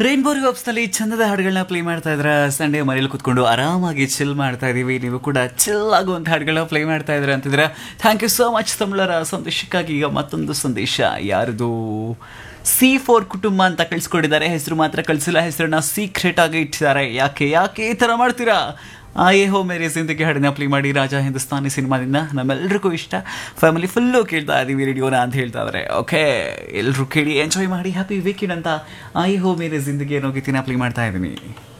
rainbow ನಲ್ಲಿ ಚಂದದ ಹಾಡುಗಳನ್ನ ಪ್ಲೇ ಮಾಡ್ತಾ ಇದ್ರ ಸಂಡೇ ಮನೇಲಿ ಕುತ್ಕೊಂಡು ಆರಾಮಾಗಿ ಚಿಲ್ ಮಾಡ್ತಾ ಇದೀವಿ ನೀವು ಕೂಡ ಚಿಲ್ ಆಗುವಂತ ಹಾಡುಗಳನ್ನ ಪ್ಲೇ ಮಾಡ್ತಾ ಇದ್ರ ಅಂತಿದ್ರ ಥ್ಯಾಂಕ್ ಯು ಸೋ ಮಚ್ ತಮಿಳರ ಸಂದೇಶಕ್ಕಾಗಿ ಈಗ ಮತ್ತೊಂದು ಸಂದೇಶ ಯಾರದು ಸಿ ಫೋರ್ ಕುಟುಂಬ ಅಂತ ಕಳಿಸ್ಕೊಂಡಿದ್ದಾರೆ ಹೆಸರು ಮಾತ್ರ ಕಳಿಸಿಲ್ಲ ಹೆಸರನ್ನ ಸೀಕ್ರೆಟ್ ಆಗಿ ಇಟ್ಟಿದ್ದಾರೆ ಯಾಕೆ ಯಾಕೆ ಈ ತರ ಮಾಡ್ತೀರಾ ಆಯೇ ಹೋ ಮೇರೆ ಜಿಂದಗಿ ಹಾಡನ್ನ ಪ್ಲೇ ಮಾಡಿ ರಾಜ ಹಿಂದೂಸ್ತಾನಿ ಸಿನಿಮಾದಿಂದ ನಮ್ಮೆಲ್ರಿಗೂ ಇಷ್ಟ ಫ್ಯಾಮಿಲಿ ಫುಲ್ಲು ಕೇಳ್ತಾ ಇದೀವಿ ರೇಡಿಯೋನ ಅಂತ ಹೇಳ್ತಾ ಇದಾರೆ ಓಕೆ ಎಲ್ಲರೂ ಕೇಳಿ ಎಂಜಾಯ್ ಮಾಡಿ ಹ್ಯಾಪಿ ವೀಕೆಂಡ್ ಅಂತ ಆಯೇ ಹೋ ಮೇರೆ ಜಿಂದಗಿ ಅನ್ನೋ ಗೀತಿನ ಪ್ಲೇ ಮಾಡ್ತಾ ಇದ್ದೀನಿ